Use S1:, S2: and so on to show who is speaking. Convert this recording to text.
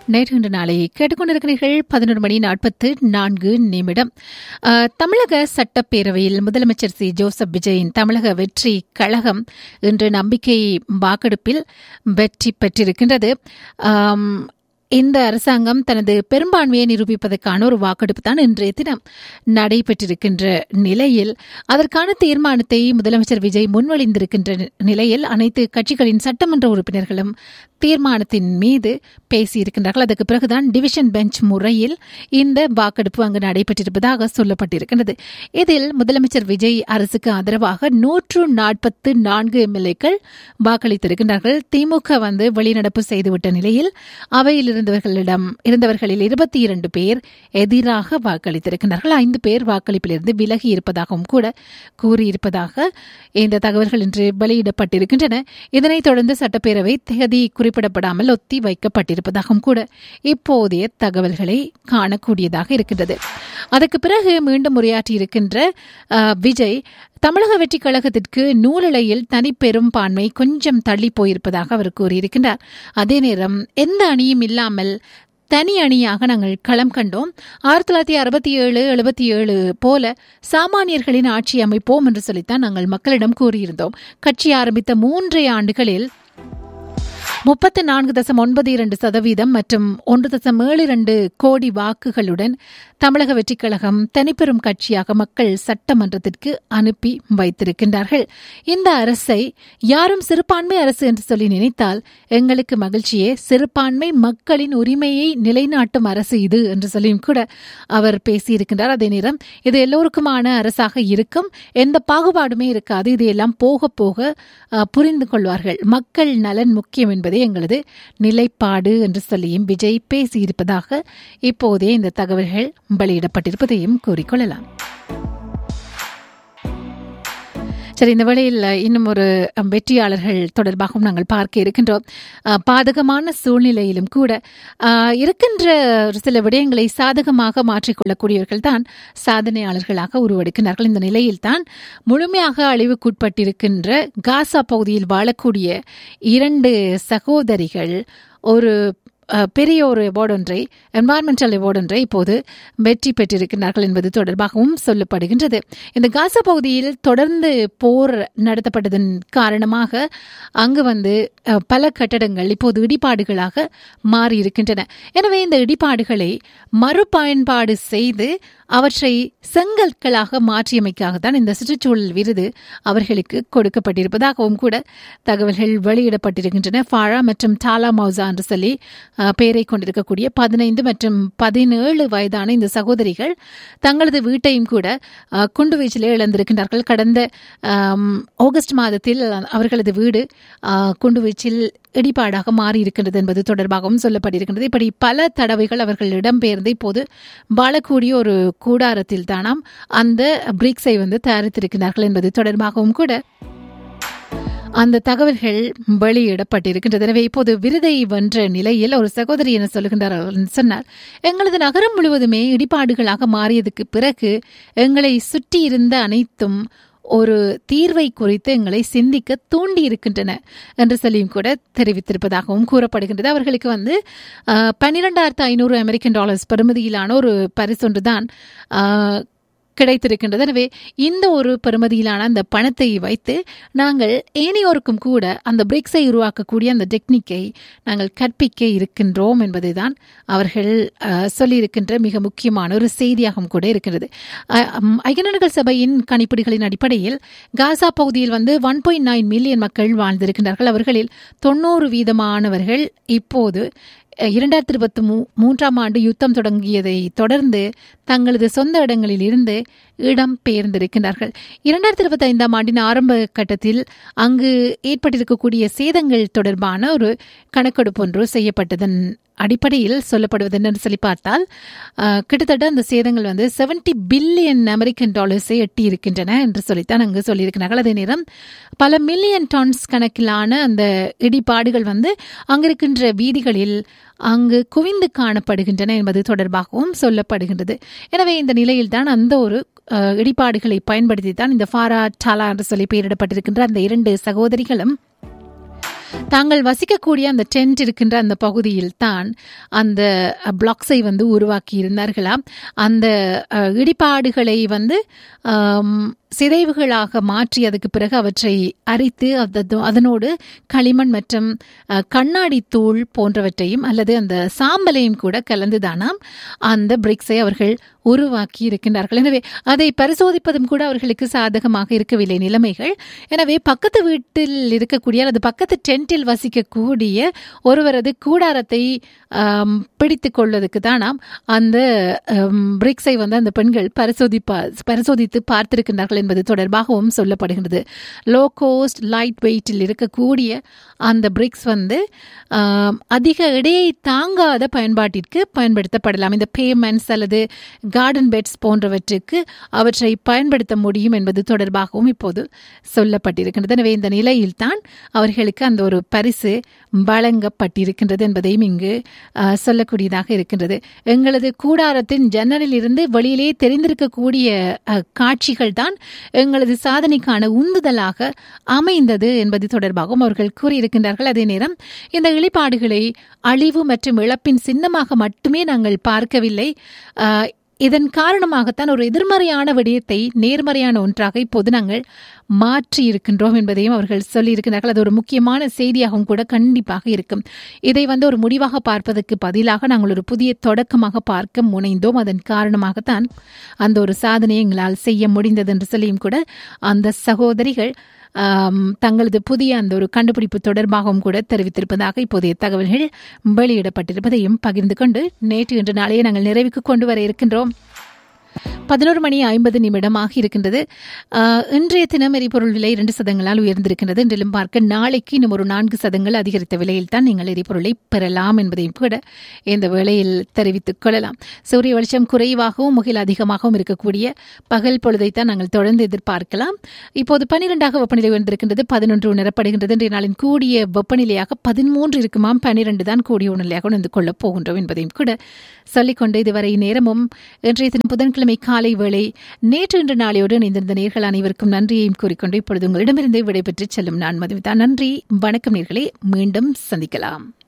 S1: நேற்று இன்று நாளை கேட்டுக்கொண்டிருக்கிறீர்கள் பதினொரு மணி நாற்பத்து நான்கு நிமிடம் அஹ், தமிழக சட்டப்பேரவையில் முதலமைச்சர் சி ஜோசப் விஜயின் தமிழக வெற்றி கழகம் இன்று நம்பிக்கை வாக்கெடுப்பில் வெற்றி பெற்றிருக்கின்றது ஆம், இந்த அரசாங்கம் தனது பெரும்பான்மையை நிரூபிப்பதற்கான ஒரு வாக்கெடுப்பு தான் இன்றைய தினம் நடைபெற்றிருக்கின்ற நிலையில் அதற்கான தீர்மானத்தை முதலமைச்சர் விஜய் முன்மொழிந்திருக்கின்ற நிலையில் அனைத்து கட்சிகளின் சட்டமன்ற உறுப்பினர்களும் தீர்மானத்தின் மீது பேசியிருக்கின்றார்கள் அதற்கு பிறகுதான் டிவிஷன் பெஞ்ச் முறையில் இந்த வாக்கெடுப்பு அங்கு நடைபெற்றிருப்பதாக சொல்லப்பட்டிருக்கின்றது இதில் முதலமைச்சர் விஜய் அரசுக்கு ஆதரவாக நூற்று நாற்பத்து நான்கு எம்எல்ஏக்கள் வாக்களித்திருக்கின்றார்கள் திமுக வந்து வெளிநடப்பு செய்துவிட்ட நிலையில் அவையில் இருந்தவர்களிடம் இருந்தவர்களில் இருபத்தி இரண்டு பேர் எதிராக வாக்களித்திருக்கின்றார்கள் ஐந்து பேர் வாக்களிப்பிலிருந்து விலகி இருப்பதாகவும் கூட கூறியிருப்பதாக இந்த தகவல்கள் இன்று வெளியிடப்பட்டிருக்கின்றன இதனைத் தொடர்ந்து சட்டப்பேரவை தேதி குறிப்பிடப்படாமல் ஒத்தி வைக்கப்பட்டிருப்பதாகவும் கூட இப்போதைய தகவல்களை காணக்கூடியதாக இருக்கின்றது அதற்கு பிறகு மீண்டும் உரையாற்றியிருக்கின்ற அஹ், விஜய் தமிழக வெற்றி கழகத்திற்கு நூலிழையில் தனிப்பெரும்பான்மை கொஞ்சம் தள்ளி போயிருப்பதாக அவர் கூறியிருக்கின்றார் அதே நேரம் எந்த அணியும் இல்லாமல் தனி அணியாக நாங்கள் களம் கண்டோம் ஆயிரத்தி தொள்ளாயிரத்தி அறுபத்தி ஏழு எழுபத்தி ஏழு போல சாமானியர்களின் ஆட்சி அமைப்போம் என்று சொல்லித்தான் நாங்கள் மக்களிடம் கூறியிருந்தோம் கட்சி ஆரம்பித்த மூன்றே ஆண்டுகளில் முப்பத்து நான்கு தசம் ஒன்பது இரண்டு சதவீதம் மற்றும் ஒன்று தசம் ஏழு இரண்டு கோடி வாக்குகளுடன் தமிழக வெற்றிக் கழகம் தனிப்பெரும் கட்சியாக மக்கள் சட்டமன்றத்திற்கு அனுப்பி வைத்திருக்கின்றார்கள் இந்த அரசை யாரும் சிறுபான்மை அரசு என்று சொல்லி நினைத்தால் எங்களுக்கு மகிழ்ச்சியே சிறுபான்மை மக்களின் உரிமையை நிலைநாட்டும் அரசு இது என்று சொல்லியும் கூட அவர் பேசியிருக்கின்றார் அதே நேரம் இது எல்லோருக்குமான அரசாக இருக்கும் எந்த பாகுபாடுமே இருக்காது இதையெல்லாம் போக போக அஹ், புரிந்து கொள்வார்கள் மக்கள் நலன் முக்கியம் என்பதே எங்களது நிலைப்பாடு என்று சொல்லியும் விஜய் பேசியிருப்பதாக இப்போதே இந்த தகவல்கள் வெளியிடப்பட்டிருப்பதையும் கூறிக்கொள்ளலாம் சரி இந்த வேளையில் இன்னும் ஒரு அஹ், வெற்றியாளர்கள் தொடர்பாகவும் நாங்கள் பார்க்க இருக்கின்றோம் அஹ், பாதகமான சூழ்நிலையிலும் கூட அஹ், இருக்கின்ற ஒரு சில விடயங்களை சாதகமாக மாற்றிக்கொள்ளக்கூடியவர்கள் தான் சாதனையாளர்களாக உருவெடுக்கிறார்கள் இந்த நிலையில்தான் முழுமையாக அழிவுக்குட்பட்டிருக்கின்ற காசா பகுதியில் வாழக்கூடிய இரண்டு சகோதரிகள் ஒரு அஹ், பெரிய ஒரு அவார்டு ஒன்றை என்வாயர்மெண்டல் அவார்டு ஒன்றை இப்போது வெற்றி பெற்றிருக்கிறார்கள் என்பது தொடர்பாகவும் சொல்லப்படுகின்றது இந்த காசா பகுதியில் தொடர்ந்து போர் நடத்தப்பட்டதன் காரணமாக அங்கு வந்து அஹ், பல கட்டடங்கள் இப்போது இடிபாடுகளாக மாறியிருக்கின்றன எனவே இந்த இடிபாடுகளை மறுபயன்பாடு செய்து அவற்றை செங்கற்களாக மாற்றியமைக்காகத்தான் இந்த சுற்றுச்சூழல் விருது அவர்களுக்கு கொடுக்கப்பட்டிருப்பதாகவும் கூட தகவல்கள் வெளியிடப்பட்டிருக்கின்றன ஃபாரா மற்றும் டாலா மௌசா என்று சொல்லி அஹ், பெயரை கொண்டிருக்கக்கூடிய பதினைந்து மற்றும் பதினேழு வயதான இந்த சகோதரிகள் தங்களது வீட்டையும் கூட அஹ், குண்டுவீச்சிலே இழந்திருக்கின்றார்கள் கடந்த ஆம், ஆகஸ்ட் மாதத்தில் அவர்களது வீடு அஹ், குண்டுவீச்சில் இடிபாடாக மாறி இருக்கின்றது என்பது தொடர்பாகவும் சொல்லப்பட்டிருக்கின்றது இப்படி பல தடவைகள் அவர்கள் இடம்பெயர்ந்து இப்போது வாழக்கூடிய ஒரு கூடாரத்தில் தானாம் அந்த பிரிக்ஸை வந்து தயாரித்திருக்கிறார்கள் என்பது தொடர்பாகவும் கூட அந்த தகவல்கள் வெளியிடப்பட்டிருக்கின்றது எனவே இப்போது விருதை வென்ற நிலையில் ஒரு சகோதரி என சொல்லுகின்றார் அவர் சொன்னார் எங்களது நகரம் முழுவதுமே இடிபாடுகளாக மாறியதுக்கு பிறகு எங்களை சுற்றி இருந்த அனைத்தும் ஒரு தீர்வை குறித்து எங்களை சிந்திக்க தூண்டி இருக்கின்றன என்று சொல்லியும் கூட தெரிவித்திருப்பதாகவும் கூறப்படுகின்றது அவர்களுக்கு வந்து பன்னிரெண்டாயிரத்து ஐநூறு அமெரிக்கன் டாலர்ஸ் பெறுமதியிலான ஒரு பரிசொன்றுதான் ஆஹ், கிடைத்திருக்கின்றது எனவே இந்த ஒரு பெறுமதியிலான அந்த பணத்தை வைத்து நாங்கள் ஏனையோருக்கும் கூட அந்த பிரிக்ஸை உருவாக்கக்கூடிய அந்த டெக்னிக்கை நாங்கள் கற்பிக்க இருக்கின்றோம் என்பதுதான் அவர்கள் அஹ், சொல்லியிருக்கின்ற மிக முக்கியமான ஒரு செய்தியாகவும் கூட இருக்கிறது அஹ், உம், ஐக்கிய நாடுகள் சபையின் கணிப்பீடுகளின் அடிப்படையில் காசா பகுதியில் வந்து ஒன் பாயிண்ட் நைன் மில்லியன் மக்கள் வாழ்ந்திருக்கின்றார்கள் அவர்களில் தொண்ணூறு வீதமானவர்கள் இப்போது அஹ், இரண்டாயிரத்தி இருபத்தி மூ மூன்றாம் ஆண்டு யுத்தம் தொடங்கியதை தொடர்ந்து தங்களது சொந்த இடங்களில் இருந்து இடம் பெயர்ந்திருக்கின்றார்கள் இரண்டாயிரத்தி இருபத்தி ஐந்தாம் ஆண்டின் ஆரம்ப கட்டத்தில் அங்கு ஏற்பட்டிருக்கக்கூடிய சேதங்கள் தொடர்பான ஒரு கணக்கெடுப்பு ஒன்று செய்யப்பட்டதன் அடிப்படையில் சொல்லப்படுவது என்னன்னு சொல்லி பார்த்தால் அஹ், கிட்டத்தட்ட அந்த சேதங்கள் வந்து 70 பில்லியன் அமெரிக்கன் டாலர்ஸை எட்டி இருக்கின்றன என்று சொல்லித்தான் அங்கு சொல்லியிருக்கிறார்கள் அதே நேரம் பல மில்லியன் டன்ஸ் கணக்கிலான அந்த இடிபாடுகள் வந்து அங்கிருக்கின்ற வீதிகளில் அங்கு குவிந்து காணப்படுகின்றன என்பது தொடர்பாகவும் சொல்லப்படுகின்றது எனவே இந்த நிலையில்தான் அந்த ஒரு அஹ், இடிபாடுகளை பயன்படுத்தி தான் இந்த ஃபாரா டாலா என்று சொல்லி பெயரிடப்பட்டிருக்கின்ற அந்த இரண்டு சகோதரிகளும் தாங்கள் வசிக்கக்கூடிய அந்த டென்ட் இருக்கின்ற அந்த பகுதியில் தான் அந்த பிளாக்ஸை வந்து உருவாக்கி இருந்தார்களாம் அந்த அஹ், இடிபாடுகளை வந்து ஆம், சிதைவுகளாக மாற்றி அதுக்கு பிறகு அவற்றை அரித்து அதது- அதனோடு களிமண் மற்றும் அஹ், கண்ணாடி தூள் போன்றவற்றையும் அல்லது அந்த சாம்பலையும் கூட கலந்துதானாம் அந்த பிரிக்ஸை அவர்கள் உருவாக்கி இருக்கின்றார்கள் எனவே அதை பரிசோதிப்பதும் கூட அவர்களுக்கு சாதகமாக இருக்கவில்லை நிலைமைகள் எனவே பக்கத்து வீட்டில் இருக்கக்கூடிய அல்லது பக்கத்து டென்ட்டில் வசிக்கக்கூடிய ஒருவரது கூடாரத்தை ஆம், பிடித்துக் கொள்வதற்கு தானாம் அந்த பிரிக்ஸை வந்து அந்த பெண்கள் பரிசோதிப்பா பரிசோதித்து பார்த்திருக்கின்றார்கள் என்பது தொடர்பாகவும் சொல்லப்படுகின்றது லோ கோஸ்ட் லைட் வெயிட்டில் இருக்கக்கூடிய அந்த பிரிக்ஸ் வந்து ஆம், அதிக எடையை தாங்காத பயன்பாட்டிற்கு பயன்படுத்தப்படலாம் இந்த பேமெண்ட்ஸ் அல்லது கார்டன் பெட்ஸ் போன்றவற்றுக்கு அவற்றை பயன்படுத்த முடியும் என்பது தொடர்பாகவும் இப்போது சொல்லப்பட்டிருக்கின்றது எனவே இந்த நிலையில்தான் அவர்களுக்கு அந்த ஒரு பரிசு வழங்கப்பட்டிருக்கின்றது என்பதையும் இங்கு ஆ, சொல்லக்கூடியதாக இருக்கின்றது எங்களது கூடாரத்தின் ஜன்னலில் இருந்து வெளியிலே தெரிந்திருக்கக்கூடிய அ, காட்சிகள் தான் எங்களது சாதனைக்கான உந்துதலாக அமைந்தது என்பது தொடர்பாகவும் அவர்கள் கூறியிருக்கின்றார்கள் அதே நேரம் இந்த இழிபாடுகளை அழிவு மற்றும் இழப்பின் சின்னமாக மட்டுமே நாங்கள் பார்க்கவில்லை ஆ, இதன் காரணமாகத்தான் ஒரு எதிர்மறையான விடயத்தை நேர்மறையான ஒன்றாக இப்போது நாங்கள் மாற்றி இருக்கின்றோம் என்பதையும் அவர்கள் சொல்லியிருக்கிறார்கள் அது ஒரு முக்கியமான செய்தியாகவும் கூட கண்டிப்பாக இருக்கும் இதை வந்து ஒரு முடிவாக பார்ப்பதற்கு பதிலாக நாங்கள் ஒரு புதிய தொடக்கமாக பார்க்க முனைந்தோம் அதன் காரணமாகத்தான் அந்த ஒரு சாதனையை எங்களால் செய்ய முடிந்தது என்று சொல்லியும் கூட அந்த சகோதரிகள் ஆம், தங்களது புதிய அந்த ஒரு கண்டுபிடிப்பு தொடர்பாகவும் கூட தெரிவித்திருப்பதாக இப்போதைய தகவல்கள் வெளியிடப்பட்டிருப்பதையும் பகிர்ந்து கொண்டு நேற்று இன்று நாளையே நாங்கள் நிறைவுக்கு கொண்டு வர இருக்கின்றோம் பதினோரு மணி ஐம்பது நிமிடமாக இருக்கின்றது ஆஹ், இன்றைய தினம் எரிபொருள் விலை இரண்டு சதங்களால் உயர்ந்திருக்கின்றது என்றிலும் பார்க்க நாளைக்கு இன்னும் ஒரு நான்கு சதங்கள் அதிகரித்த விலையில் தான் நீங்கள் எரிபொருளை பெறலாம் என்பதையும் கூட இந்த வேளையில் தெரிவித்துக் கொள்ளலாம் சூரிய வெளிச்சம் குறைவாகவும் முகில் அதிகமாகவும் இருக்கக்கூடிய பகல் பொழுதைத்தான் நாங்கள் தொடர்ந்து எதிர்பார்க்கலாம் இப்போது பனிரெண்டாக வெப்பநிலை உயர்ந்திருக்கின்றது பதினொன்று உணரப்படுகின்றது இன்றைய நாளின் கூடிய வெப்பநிலையாக பதிமூன்று இருக்குமாம் பனிரெண்டு தான் கூடிய உணர்நிலையாக உணர்ந்து கொள்ளப் போகின்றோம் என்பதையும் கூட சொல்லிக்கொண்டு இதுவரை நேரமும் இன்றைய தினம் புதன்கிழமை காலை வேளை நேற்று இன்று நாளையோடு இணைந்திருந்த நேர்கள் அனைவருக்கும் நன்றியையும் கூறிக்கொண்டு இப்பொழுது உங்களிடமிருந்து விடைபெற்று செல்லும் நான் மதுமிதா நன்றி வணக்கம் நேர்களே மீண்டும் சந்திக்கலாம்